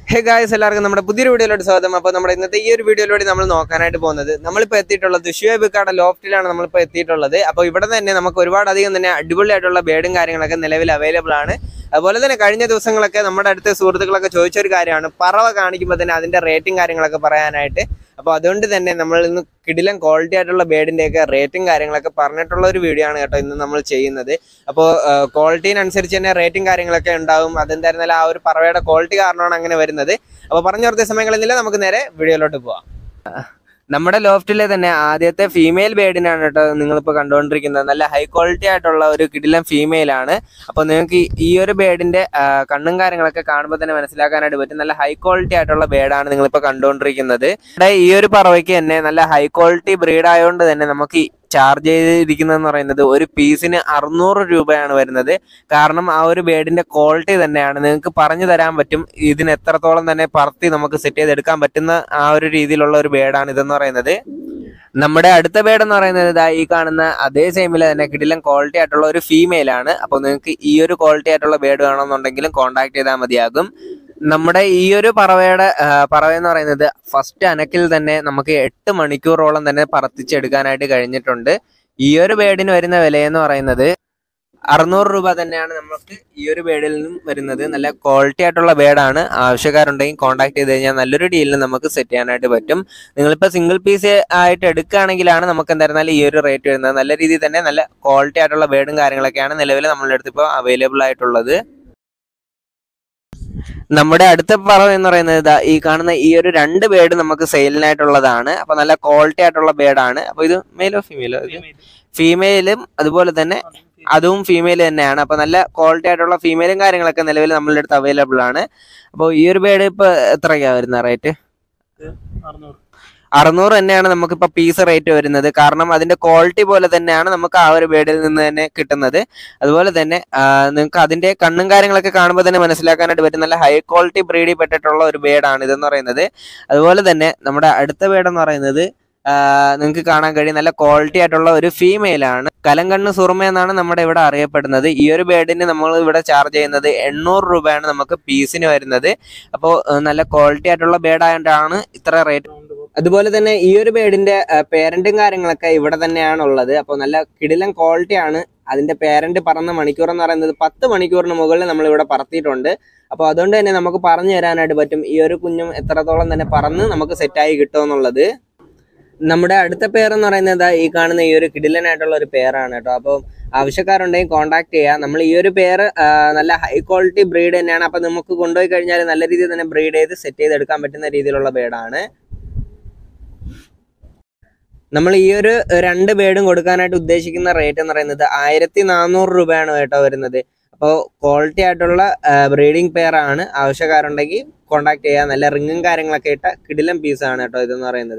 hey guys എല്ലാവർക്കും നമ്മുടെ പുതിയൊരു വീഡിയോയിലോട്ട് സ്വാഗതം അപ്പോൾ നമ്മുടെ ഇന്നത്തെ ഈ ഒരു വീഡിയോയിലൂടെ നമ്മൾ നോക്കാനായിട്ട് പോകുന്നത് നമ്മളിപ്പോൾ എത്തിയിട്ടുള്ളത് ഷുവേബിക്കാട് ലോഫ്റ്റിലാണ് നമ്മളിപ്പോൾ എത്തിയിട്ടുള്ളത് അപ്പോൾ ഇവിടെ തന്നെ നമുക്ക് ഒരുപാട് അധികം തന്നെ അടിപൊളിയായിട്ടുള്ള ബേഡും കാര്യങ്ങളൊക്കെ നിലവിൽ അവൈലബിൾ ആണ് അതുപോലെ തന്നെ കഴിഞ്ഞ ദിവസങ്ങളൊക്കെ നമ്മുടെ അടുത്ത സുഹൃത്തുക്കളൊക്കെ ചോദിച്ച ഒരു കാര്യമാണ് പറവ കാണിക്കുമ്പോൾ തന്നെ അതിന്റെ റേറ്റിംഗ് കാര്യങ്ങളൊക്കെ പറയാനായിട്ട് അപ്പോൾ അതുകൊണ്ട് തന്നെ നമ്മൾ ഇന്ന് കിടിലം ക്വാളിറ്റി ആയിട്ടുള്ള ബേഡിന്റെയൊക്കെ റേറ്റിംഗ് കാര്യങ്ങളൊക്കെ പറഞ്ഞിട്ടുള്ള ഒരു വീഡിയോ ആണ് കേട്ടോ ഇന്ന് നമ്മൾ ചെയ്യുന്നത് അപ്പോൾ ക്വാളിറ്റീനനുസരിച്ച് തന്നെ റേറ്റിംഗ് കാര്യങ്ങളൊക്കെ ഉണ്ടാവും അതെന്തായിരുന്നാലും ആ ഒരു പറവയുടെ ക്വാളിറ്റി കാരണമാണ് അങ്ങനെ വരുന്നത് അപ്പോൾ പറഞ്ഞു കൊടുത്ത സമയങ്ങളില്ല നമുക്ക് നേരെ വീഡിയോയിലോട്ട് പോവാം നമ്മുടെ ലോഫ്റ്റിലെ തന്നെ ആദ്യത്തെ ഫീമെയിൽ ബേഡിനാണ് കേട്ടോ നിങ്ങളിപ്പോൾ കണ്ടുകൊണ്ടിരിക്കുന്നത് നല്ല ഹൈ ക്വാളിറ്റി ആയിട്ടുള്ള ഒരു കിടിലം ഫീമെയിൽ ആണ് അപ്പോൾ നിങ്ങൾക്ക് ഈ- ഈ ഒരു ബേഡിന്റെ ആ, കണ്ണും കാര്യങ്ങളൊക്കെ കാണുമ്പോൾ തന്നെ മനസ്സിലാക്കാനായിട്ട് പറ്റും നല്ല ഹൈ ക്വാളിറ്റി ആയിട്ടുള്ള ബേഡാണ് നിങ്ങളിപ്പോൾ കണ്ടുകൊണ്ടിരിക്കുന്നത് ഇവിടെ ഈ ഒരു പറവയ്ക്ക് തന്നെ നല്ല ഹൈ ക്വാളിറ്റി ബ്രീഡ് ആയതുകൊണ്ട് തന്നെ നമുക്ക് ഈ ചാർജ് ചെയ്തിരിക്കുന്നതെന്ന് പറയുന്നത് ഒരു പീസിന് അറുന്നൂറ് രൂപയാണ് വരുന്നത് കാരണം ആ ഒരു ബേഡിന്റെ ക്വാളിറ്റി തന്നെയാണ് നിങ്ങൾക്ക് പറഞ്ഞു തരാൻ പറ്റും ഇതിന് എത്രത്തോളം തന്നെ പറത്തി നമുക്ക് സെറ്റ് ചെയ്തെടുക്കാൻ പറ്റുന്ന ആ ഒരു രീതിയിലുള്ള ഒരു ബേഡാണ് ഇതെന്ന് പറയുന്നത് നമ്മുടെ അടുത്ത ബേഡ് എന്ന് പറയുന്നത് ഇതാ ഈ കാണുന്ന അതേ സെയിമിൽ തന്നെ കിടിലം ക്വാളിറ്റി ആയിട്ടുള്ള ഒരു ഫീമെയിൽ ആണ് അപ്പോൾ നിങ്ങൾക്ക് ഈ ഒരു ക്വാളിറ്റി ആയിട്ടുള്ള ബേഡ് വേണമെന്നുണ്ടെങ്കിലും കോൺടാക്ട് ചെയ്താൽ മതിയാകും നമ്മുടെ ഈ ഒരു പറവയുടെ ആ, പറവ എന്ന് പറയുന്നത് ഫസ്റ്റ് അനക്കിൽ തന്നെ നമുക്ക് എട്ട് മണിക്കൂറോളം തന്നെ പറത്തിച്ചെടുക്കാനായിട്ട് കഴിഞ്ഞിട്ടുണ്ട് ഈ ഒരു ബേഡിന് വരുന്ന വില എന്ന് പറയുന്നത് അറുന്നൂറ് രൂപ തന്നെയാണ് നമുക്ക് ഈ ഒരു ബേഡിൽ നിന്നും വരുന്നത് നല്ല ക്വാളിറ്റി ആയിട്ടുള്ള ബേഡാണ് ആവശ്യക്കാരുണ്ടെങ്കിൽ കോൺടാക്ട് ചെയ്ത് കഴിഞ്ഞാൽ നല്ലൊരു ഡീലിന് നമുക്ക് സെറ്റ് ചെയ്യാനായിട്ട് പറ്റും നിങ്ങളിപ്പോൾ സിംഗിൾ പീസ് ആയിട്ട് എടുക്കുകയാണെങ്കിലാണ് നമുക്ക് എന്തായിരുന്നാലും ഈ ഒരു റേറ്റ് വരുന്നത് നല്ല രീതിയിൽ തന്നെ നല്ല ക്വാളിറ്റി ആയിട്ടുള്ള ബേഡും കാര്യങ്ങളൊക്കെയാണ് നിലവിൽ നമ്മളുടെ അടുത്ത് ഇപ്പോൾ അവൈലബിൾ ആയിട്ടുള്ളത് നമ്മുടെ അടുത്ത പറവ് എന്ന് പറയുന്നത് ഇതാ ഈ കാണുന്ന ഈ ഒരു രണ്ട് ബേഡ് നമുക്ക് സെയിലിനായിട്ടുള്ളതാണ് അപ്പൊ നല്ല ക്വാളിറ്റി ആയിട്ടുള്ള ബേഡാണ് അപ്പൊ ഇത് മെയിലോ ഫീമെയിലോ ഫീമെയിലും അതുപോലെ തന്നെ അതും ഫീമെയിൽ തന്നെയാണ് അപ്പൊ നല്ല ക്വാളിറ്റി ആയിട്ടുള്ള ഫീമെയിലും കാര്യങ്ങളൊക്കെ നിലവിൽ നമ്മളുടെ അടുത്ത് അവൈലബിൾ ആണ് അപ്പോൾ ഈ ഒരു ബേഡ് ഇപ്പൊ എത്രയ്ക്കാ വരുന്ന റേറ്റ് അറുന്നൂറ് അറുന്നൂറ് തന്നെയാണ് നമുക്കിപ്പോൾ പീസ് റേറ്റ് വരുന്നത് കാരണം അതിന്റെ ക്വാളിറ്റി പോലെ തന്നെയാണ് നമുക്ക് ആ ഒരു ബേഡിൽ നിന്ന് തന്നെ കിട്ടുന്നത് അതുപോലെ തന്നെ നിങ്ങൾക്ക് അതിന്റെ കണ്ണും കാര്യങ്ങളൊക്കെ കാണുമ്പോൾ തന്നെ മനസ്സിലാക്കാനായിട്ട് പറ്റും നല്ല ഹൈ ക്വാളിറ്റി ബ്രീഡിൽ പെട്ടിട്ടുള്ള ഒരു ബേഡാണ് ഇതെന്ന് പറയുന്നത് അതുപോലെ തന്നെ നമ്മുടെ അടുത്ത ബേഡ് എന്ന് പറയുന്നത് നിങ്ങൾക്ക് കാണാൻ കഴിയും നല്ല ക്വാളിറ്റി ആയിട്ടുള്ള ഒരു ഫീമെയിൽ ആണ് കലങ്കണ്ണ് സുറുമ എന്നാണ് നമ്മുടെ ഇവിടെ അറിയപ്പെടുന്നത് ഈ ഒരു ബേഡിന് നമ്മൾ ഇവിടെ ചാർജ് ചെയ്യുന്നത് എണ്ണൂറ് രൂപയാണ് നമുക്ക് പീസിന് വരുന്നത് അപ്പോൾ നല്ല ക്വാളിറ്റി ആയിട്ടുള്ള ബേഡായതുകൊണ്ടാണ് ഇത്ര റേറ്റ് അതുപോലെ തന്നെ ഈ ഒരു ബേഡിന്റെ പേരന്റും കാര്യങ്ങളൊക്കെ ഇവിടെ തന്നെയാണ് ഉള്ളത് അപ്പോൾ നല്ല കിടിലം ക്വാളിറ്റി ആണ് അതിന്റെ പേരന്റ് പറന്ന മണിക്കൂർ എന്ന് പറയുന്നത് പത്ത് മണിക്കൂറിന് മുകളിൽ നമ്മൾ ഇവിടെ പറത്തിയിട്ടുണ്ട് അപ്പോൾ അതുകൊണ്ട് തന്നെ നമുക്ക് പറഞ്ഞു തരാനായിട്ട് പറ്റും ഈ ഒരു കുഞ്ഞും എത്രത്തോളം തന്നെ പറന്ന് നമുക്ക് സെറ്റായി കിട്ടുമെന്നുള്ളത് നമ്മുടെ അടുത്ത പേർ എന്ന് പറയുന്നത് ദാ ഈ കാണുന്ന ഈ ഒരു കിടിലനായിട്ടുള്ള ഒരു പേരാണ് കേട്ടോ അപ്പോൾ ആവശ്യക്കാരുണ്ടെങ്കിൽ കോൺടാക്ട് ചെയ്യുക നമ്മൾ ഈ ഒരു പേര് നല്ല ഹൈ ക്വാളിറ്റി ബ്രീഡ് തന്നെയാണ് അപ്പോൾ നമുക്ക് കൊണ്ടുപോയി കഴിഞ്ഞാൽ നല്ല രീതിയിൽ തന്നെ ബ്രീഡ് ചെയ്ത് സെറ്റ് ചെയ്തെടുക്കാൻ പറ്റുന്ന രീതിയിലുള്ള ബേഡാണ് നമ്മൾ ഈ ഒരു രണ്ട് ബേഡും കൊടുക്കാനായിട്ട് ഉദ്ദേശിക്കുന്ന റേറ്റ് എന്ന് പറയുന്നത് ആയിരത്തി നാനൂറ് രൂപയാണ് കേട്ടോ വരുന്നത് അപ്പോൾ ക്വാളിറ്റി ആയിട്ടുള്ള ബ്രീഡിംഗ് പെയർ ആണ് ആവശ്യക്കാരുണ്ടെങ്കിൽ കോൺടാക്ട് ചെയ്യുക നല്ല റിങ്ങും കാര്യങ്ങളൊക്കെ ഇട്ട കിടിലം പീസാണ് കേട്ടോ ഇതെന്ന് പറയുന്നത്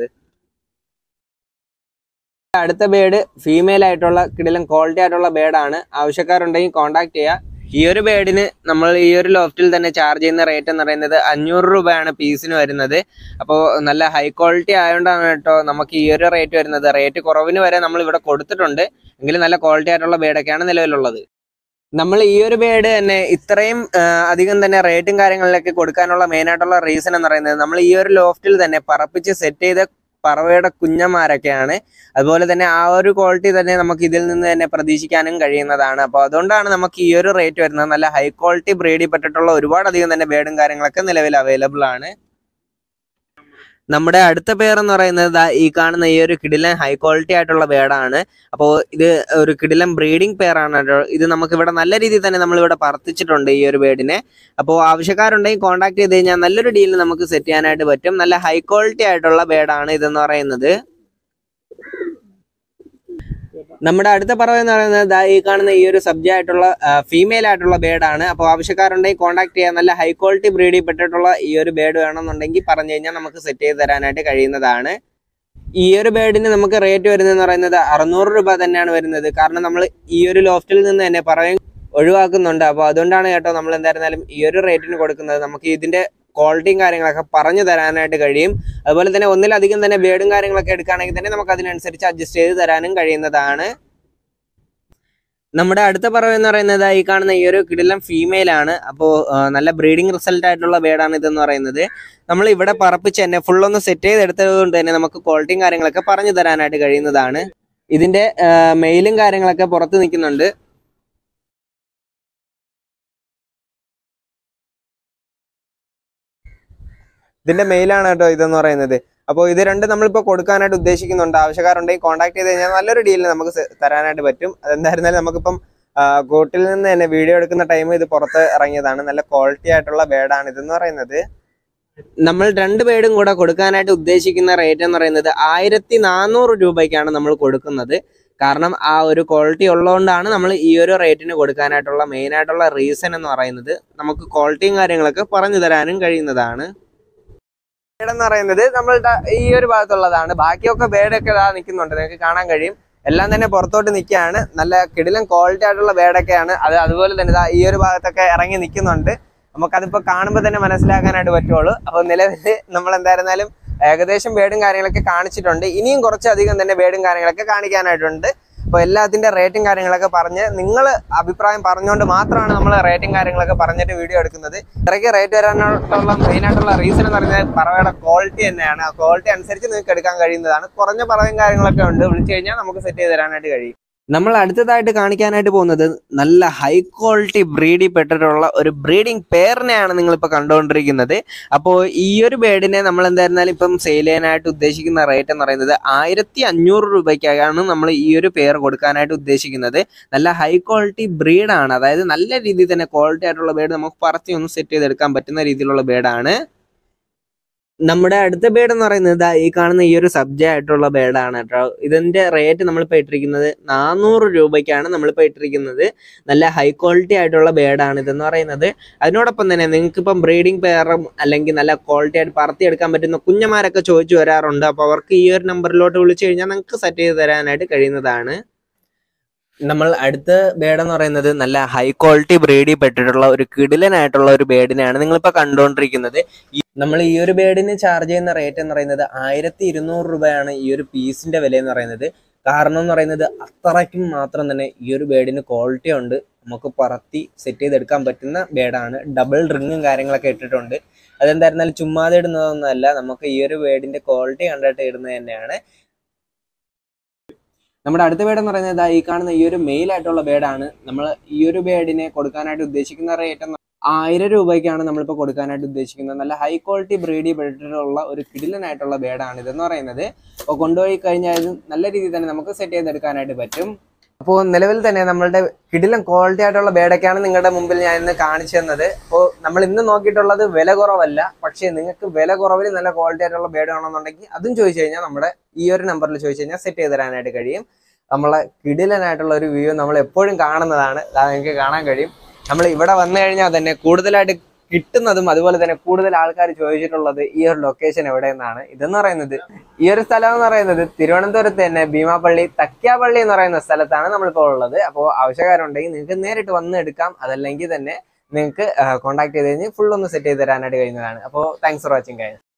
അടുത്ത ബേഡ് ഫീമെയിൽ ആയിട്ടുള്ള കിടിലം ക്വാളിറ്റി ആയിട്ടുള്ള ബേഡാണ് ആവശ്യക്കാരുണ്ടെങ്കിൽ കോൺടാക്ട് ചെയ്യുക ഈ ഒരു ബേഡിന് നമ്മൾ ഈ ഒരു ലോഫ്റ്റിൽ തന്നെ ചാർജ് ചെയ്യുന്ന റേറ്റ് എന്ന് പറയുന്നത് അഞ്ഞൂറ് രൂപയാണ് പീസിന് വരുന്നത് അപ്പോൾ നല്ല ഹൈ ക്വാളിറ്റി ആയതുകൊണ്ടാണ് കേട്ടോ നമുക്ക് ഈ ഒരു റേറ്റ് വരുന്നത് റേറ്റ് കുറവിന് വരെ നമ്മൾ ഇവിടെ കൊടുത്തിട്ടുണ്ട് എങ്കിലും നല്ല ക്വാളിറ്റി ആയിട്ടുള്ള ബേഡൊക്കെയാണ് നിലവിലുള്ളത് നമ്മൾ ഈ ഒരു ബേഡ് തന്നെ ഇത്രയും ആ, അധികം തന്നെ റേറ്റും കാര്യങ്ങളിലൊക്കെ കൊടുക്കാനുള്ള മെയിൻ ആയിട്ടുള്ള റീസൺ എന്ന് പറയുന്നത് നമ്മൾ ഈ ഒരു ലോഫ്റ്റിൽ തന്നെ പറപ്പിച്ച് സെറ്റ് ചെയ്ത പറവയുടെ കുഞ്ഞന്മാരൊക്കെയാണ് അതുപോലെ തന്നെ ആ ഒരു ക്വാളിറ്റി തന്നെ നമുക്ക് ഇതിൽ നിന്ന് തന്നെ പ്രതീക്ഷിക്കാനും കഴിയുന്നതാണ് അപ്പോൾ അതുകൊണ്ടാണ് നമുക്ക് ഈ ഒരു റേറ്റ് വരുന്നത് നല്ല ഹൈ ക്വാളിറ്റി ബ്രീഡിൽ പെട്ടിട്ടുള്ള ഒരുപാട് അധികം തന്നെ ബേഡും കാര്യങ്ങളൊക്കെ നിലവിൽ അവൈലബിൾ ആണ് നമ്മുടെ അടുത്ത പേർ എന്ന് പറയുന്നത് ദാ ഈ കാണുന്ന ഈ ഒരു കിടിലൻ ഹൈ ക്വാളിറ്റി ആയിട്ടുള്ള ബേഡാണ് അപ്പോൾ ഇത് ഒരു കിടിലൻ ബ്രീഡിംഗ് പെയറാണ് കേട്ടോ ഇത് നമുക്ക് ഇവിടെ നല്ല രീതിയിൽ തന്നെ നമ്മൾ ഇവിടെ പറത്തിച്ചിട്ടുണ്ട് ഈ ഒരു ബേഡിനെ അപ്പോൾ ആവശ്യക്കാരുണ്ടെങ്കിൽ കോൺടാക്ട് ചെയ്ത് കഴിഞ്ഞാൽ നല്ലൊരു ഡീലിൽ നമുക്ക് സെറ്റ് ചെയ്യാനായിട്ട് പറ്റും നല്ല ഹൈ ക്വാളിറ്റി ആയിട്ടുള്ള ബേഡാണ് ഇതെന്ന് പറയുന്നത് നമ്മുടെ അടുത്ത പറവ എന്ന് പറയുന്നത് ദാ ഈ കാണുന്ന ഈ ഒരു സബ്ജ ആയിട്ടുള്ള ഫീമെയിൽ ആയിട്ടുള്ള ബേഡാണ് അപ്പോൾ ആവശ്യക്കാരുണ്ടെങ്കിൽ കോൺടാക്ട് ചെയ്യാൻ നല്ല ഹൈ ക്വാളിറ്റി ബ്രീഡിൽ പെട്ടിട്ടുള്ള ഈ ഒരു ബേഡ് വേണമെന്നുണ്ടെങ്കിൽ പറഞ്ഞു കഴിഞ്ഞാൽ നമുക്ക് സെറ്റ് ചെയ്ത് തരാനായിട്ട് കഴിയുന്നതാണ് ഈ ഒരു ബേഡിന് നമുക്ക് റേറ്റ് വരുന്നതെന്ന് പറയുന്നത് അറുന്നൂറ് രൂപ തന്നെയാണ് വരുന്നത് കാരണം നമ്മൾ ഈ ഒരു ലോഫ്റ്റിൽ നിന്ന് തന്നെ പറയും ഒഴിവാക്കുന്നുണ്ട് അപ്പോൾ അതുകൊണ്ടാണ് കേട്ടോ നമ്മൾ എന്തായിരുന്നാലും ഈ ഒരു റേറ്റിന് കൊടുക്കുന്നത് നമുക്ക് ഇതിന്റെ ക്വാളിറ്റിയും കാര്യങ്ങളൊക്കെ പറഞ്ഞു തരാനായിട്ട് കഴിയും അതുപോലെ തന്നെ ഒന്നിലധികം തന്നെ ബേഡും കാര്യങ്ങളൊക്കെ എടുക്കുകയാണെങ്കിൽ തന്നെ നമുക്ക് അതിനനുസരിച്ച് അഡ്ജസ്റ്റ് ചെയ്ത് തരാനും കഴിയുന്നതാണ് നമ്മുടെ അടുത്ത പറവ എന്ന് പറയുന്നത് ഈ കാണുന്ന ഈ ഒരു കിടിലം ഫീമെയിൽ ആണ് അപ്പോൾ നല്ല ബ്രീഡിംഗ് റിസൾട്ട് ആയിട്ടുള്ള ബേഡാണ് ഇതെന്ന് പറയുന്നത് നമ്മൾ ഇവിടെ പറപ്പിച്ച് തന്നെ ഫുൾ ഒന്ന് സെറ്റ് ചെയ്തെടുത്തത് കൊണ്ട് തന്നെ നമുക്ക് ക്വാളിറ്റിയും കാര്യങ്ങളൊക്കെ പറഞ്ഞു തരാനായിട്ട് കഴിയുന്നതാണ് ഇതിന്റെ മെയിലും കാര്യങ്ങളൊക്കെ പുറത്ത് നിൽക്കുന്നുണ്ട് ഇതിന്റെ മെയിലാണ് കേട്ടോ ഇതെന്ന് പറയുന്നത് അപ്പോൾ ഇത് രണ്ട് നമ്മളിപ്പോൾ കൊടുക്കാനായിട്ട് ഉദ്ദേശിക്കുന്നുണ്ട് ആവശ്യക്കാരുണ്ടെങ്കിൽ കോൺടാക്ട് ചെയ്ത് കഴിഞ്ഞാൽ നല്ലൊരു ഡീലിൽ നമുക്ക് സെ- തരാനായിട്ട് പറ്റും അതെന്തായിരുന്നാലും നമുക്കിപ്പം ആ, കോട്ടിൽ നിന്ന് തന്നെ വീഡിയോ എടുക്കുന്ന ടൈം ഇത് പുറത്ത് ഇറങ്ങിയതാണ് നല്ല ക്വാളിറ്റി ആയിട്ടുള്ള ബേഡാണ് ഇതെന്ന് പറയുന്നത് നമ്മൾ രണ്ട് ബേഡും കൂടെ കൊടുക്കാനായിട്ട് ഉദ്ദേശിക്കുന്ന റേറ്റ് എന്ന് പറയുന്നത് ആയിരത്തി നാനൂറ് രൂപയ്ക്കാണ് നമ്മൾ കൊടുക്കുന്നത് കാരണം ആ ഒരു ക്വാളിറ്റി ഉള്ളതുകൊണ്ടാണ് നമ്മൾ ഈ ഒരു റേറ്റിന് കൊടുക്കാനായിട്ടുള്ള മെയിൻ ആയിട്ടുള്ള റീസൺ എന്ന് പറയുന്നത് നമുക്ക് ക്വാളിറ്റിയും കാര്യങ്ങളൊക്കെ പറഞ്ഞു തരാനും കഴിയുന്നതാണ് ബേഡ് എന്ന് പറയുന്നത് നമ്മളുടെ ഈ ഒരു ഭാഗത്തുള്ളതാണ് ബാക്കിയൊക്കെ ബേഡൊക്കെ ഇതാ നിൽക്കുന്നുണ്ട് നിങ്ങൾക്ക് കാണാൻ കഴിയും എല്ലാം തന്നെ പുറത്തോട്ട് നിൽക്കുകയാണ് നല്ല കിടിലം ക്വാളിറ്റി ആയിട്ടുള്ള ബേഡൊക്കെയാണ് അത് അതുപോലെ തന്നെ ഇതാ ഈ ഒരു ഭാഗത്തൊക്കെ ഇറങ്ങി നിൽക്കുന്നുണ്ട് നമുക്കതിപ്പോ കാണുമ്പോൾ തന്നെ മനസ്സിലാക്കാനായിട്ട് പറ്റുള്ളൂ അപ്പോൾ നിലവിൽ നമ്മൾ എന്തായിരുന്നാലും ഏകദേശം ബേഡും കാര്യങ്ങളൊക്കെ കാണിച്ചിട്ടുണ്ട് ഇനിയും കുറച്ചധികം തന്നെ ബേഡും കാര്യങ്ങളൊക്കെ കാണിക്കാനായിട്ടുണ്ട് അപ്പോൾ എല്ലാത്തിന്റെ റേറ്റും കാര്യങ്ങളൊക്കെ പറഞ്ഞ് നിങ്ങൾ അഭിപ്രായം പറഞ്ഞുകൊണ്ട് മാത്രമാണ് നമ്മൾ റേറ്റും കാര്യങ്ങളൊക്കെ പറഞ്ഞിട്ട് വീഡിയോ എടുക്കുന്നത് ഇത്രയ്ക്ക് റേറ്റ് വരാനായിട്ടുള്ള മെയിൻ ആയിട്ടുള്ള റീസൺ എന്ന് പറയുന്നത് പറവയുടെ ക്വാളിറ്റി തന്നെയാണ് ആ ക്വാളിറ്റി അനുസരിച്ച് നിങ്ങൾക്ക് എടുക്കാൻ കഴിയുന്നതാണ് കുറഞ്ഞ പറവയും കാര്യങ്ങളൊക്കെ ഉണ്ട് വിളിച്ചു കഴിഞ്ഞാൽ നമുക്ക് സെറ്റ് ചെയ്ത് തരാനായിട്ട് കഴിയും നമ്മൾ അടുത്തതായിട്ട് കാണിക്കാനായിട്ട് പോകുന്നത് നല്ല ഹൈ ക്വാളിറ്റി ബ്രീഡിൽ പെട്ടിട്ടുള്ള ഒരു ബ്രീഡിംഗ് പെയറിനെയാണ് നിങ്ങളിപ്പോൾ കണ്ടുകൊണ്ടിരിക്കുന്നത് അപ്പോൾ ഈ ഒരു ബേഡിനെ നമ്മൾ എന്തായിരുന്നാലും ഇപ്പം സെയിൽ ചെയ്യാനായിട്ട് ഉദ്ദേശിക്കുന്ന റേറ്റ് എന്ന് പറയുന്നത് ആയിരത്തി അഞ്ഞൂറ് രൂപയ്ക്കാണ് നമ്മൾ ഈ ഒരു പെയർ കൊടുക്കാനായിട്ട് ഉദ്ദേശിക്കുന്നത് നല്ല ഹൈ ക്വാളിറ്റി ബ്രീഡാണ് അതായത് നല്ല രീതിയിൽ തന്നെ ക്വാളിറ്റി ആയിട്ടുള്ള ബേഡ് നമുക്ക് പറത്തി ഒന്ന് സെറ്റ് ചെയ്തെടുക്കാൻ പറ്റുന്ന രീതിയിലുള്ള ബേഡാണ് നമ്മുടെ അടുത്ത ബേഡ് എന്ന് പറയുന്നത് ദാ ഈ കാണുന്ന ഈ ഒരു സബ്ജ ആയിട്ടുള്ള ബേഡാണ് കേട്ടോ ഇതിന്റെ റേറ്റ് നമ്മളിപ്പോൾ ഇട്ടിരിക്കുന്നത് നാനൂറ് രൂപയ്ക്കാണ് നമ്മളിപ്പോൾ ഇട്ടിരിക്കുന്നത് നല്ല ഹൈ ക്വാളിറ്റി ആയിട്ടുള്ള ബേഡാണ് ഇതെന്ന് പറയുന്നത് അതിനോടൊപ്പം തന്നെ നിങ്ങൾക്ക് ഇപ്പം ബ്രീഡിംഗ് പെയറും അല്ലെങ്കിൽ നല്ല ക്വാളിറ്റി ആയിട്ട് പറത്തിയെടുക്കാൻ പറ്റുന്ന കുഞ്ഞന്മാരൊക്കെ ചോദിച്ചു വരാറുണ്ട് അപ്പോൾ അവർക്ക് ഈ ഒരു നമ്പറിലോട്ട് വിളിച്ചു കഴിഞ്ഞാൽ നിങ്ങൾക്ക് സെറ്റ് ചെയ്ത് തരാനായിട്ട് കഴിയുന്നതാണ് നമ്മൾ അടുത്ത ബേഡ് എന്ന് പറയുന്നത് നല്ല ഹൈ ക്വാളിറ്റി ബ്രീഡിൽ പെട്ടിട്ടുള്ള ഒരു കിടിലനായിട്ടുള്ള ഒരു ബേഡിനെയാണ് നിങ്ങളിപ്പോൾ കണ്ടുകൊണ്ടിരിക്കുന്നത് ഈ- നമ്മൾ ഈ ഒരു ബേഡിന് ചാർജ് ചെയ്യുന്ന റേറ്റ് എന്ന് പറയുന്നത് ആയിരത്തി ഇരുന്നൂറ് രൂപയാണ് ഈ ഒരു പീസിന്റെ വില എന്ന് പറയുന്നത് കാരണം എന്ന് പറയുന്നത് അത്രയ്ക്കും മാത്രം തന്നെ ഈ ഒരു ബേഡിന് ക്വാളിറ്റി ഉണ്ട് നമുക്ക് പറത്തി സെറ്റ് ചെയ്തെടുക്കാൻ പറ്റുന്ന ബേഡാണ് ഡബിൾ റിങ്ങും കാര്യങ്ങളൊക്കെ ഇട്ടിട്ടുണ്ട് അതെന്തായിരുന്നാലും ചുമ്മാതെ ഇടുന്നതൊന്നുമല്ല നമുക്ക് ഈ ഒരു ബേഡിന്റെ ക്വാളിറ്റി കണ്ടിട്ട് ഇടുന്നത് തന്നെയാണ് നമ്മുടെ അടുത്ത ബേഡ് എന്ന് പറയുന്നത് ദാ ഈ കാണുന്ന ഈ ഒരു മെയിൽ ആയിട്ടുള്ള ബേഡാണ് നമ്മൾ ഈ ഒരു ബേഡിനെ കൊടുക്കാനായിട്ട് ഉദ്ദേശിക്കുന്ന റേറ്റ് എന്ന് ആയിരം രൂപയ്ക്കാണ് നമ്മളിപ്പോൾ കൊടുക്കാനായിട്ട് ഉദ്ദേശിക്കുന്നത് നല്ല ഹൈ ക്വാളിറ്റി ബ്രീഡി ബെഡിലുള്ള ഒരു കിടിലനായിട്ടുള്ള ബേഡാണ് ഇതെന്ന് പറയുന്നത് അപ്പോൾ കൊണ്ടുപോയി കഴിഞ്ഞാൽ ഇത് നല്ല രീതിയിൽ തന്നെ നമുക്ക് സെറ്റ് ചെയ്തെടുക്കാനായിട്ട് പറ്റും അപ്പോൾ നിലവിൽ തന്നെ നമ്മളുടെ കിടിലം ക്വാളിറ്റി ആയിട്ടുള്ള ബേഡൊക്കെയാണ് നിങ്ങളുടെ മുമ്പിൽ ഞാൻ ഇന്ന് കാണിച്ചു തന്നത് അപ്പോൾ നമ്മൾ ഇന്ന് നോക്കിയിട്ടുള്ളത് വില കുറവല്ല പക്ഷേ നിങ്ങൾക്ക് വില കുറവിൽ നല്ല ക്വാളിറ്റി ആയിട്ടുള്ള ബേഡ് വേണമെന്നുണ്ടെങ്കിൽ അതും ചോദിച്ചു കഴിഞ്ഞാൽ നമ്മുടെ ഈ ഒരു നമ്പറിൽ ചോദിച്ചു കഴിഞ്ഞാൽ സെറ്റ് ചെയ്ത് തരാനായിട്ട് കഴിയും നമ്മളെ കിടിലനായിട്ടുള്ള ഒരു വ്യൂ നമ്മൾ എപ്പോഴും കാണുന്നതാണ് അത് നിങ്ങൾക്ക് കാണാൻ കഴിയും നമ്മൾ ഇവിടെ വന്നു കഴിഞ്ഞാൽ തന്നെ കൂടുതലായിട്ട് കിട്ടുന്നതും അതുപോലെ തന്നെ കൂടുതൽ ആൾക്കാർ ചോദിച്ചിട്ടുള്ളത് ഈ ഒരു ലൊക്കേഷൻ എവിടെയെന്നാണ് ഇതെന്ന് പറയുന്നത് ഈ ഒരു സ്ഥലം എന്ന് പറയുന്നത് തിരുവനന്തപുരത്ത് തന്നെ ഭീമാപ്പള്ളി തക്യാപ്പള്ളി എന്ന് പറയുന്ന സ്ഥലത്താണ് നമ്മളിപ്പോൾ ഉള്ളത് അപ്പോൾ ആവശ്യക്കാരുണ്ടെങ്കിൽ നിങ്ങൾക്ക് നേരിട്ട് വന്ന് എടുക്കാം അതല്ലെങ്കിൽ തന്നെ നിങ്ങൾക്ക് കോൺടാക്ട് ചെയ്ത് കഴിഞ്ഞ് ഫുൾ ഒന്ന് സെറ്റ് ചെയ്ത് തരാനായിട്ട് കഴിയുന്നതാണ് അപ്പോൾ താങ്ക്സ് ഫോർ വാച്ചിങ് കാര്യം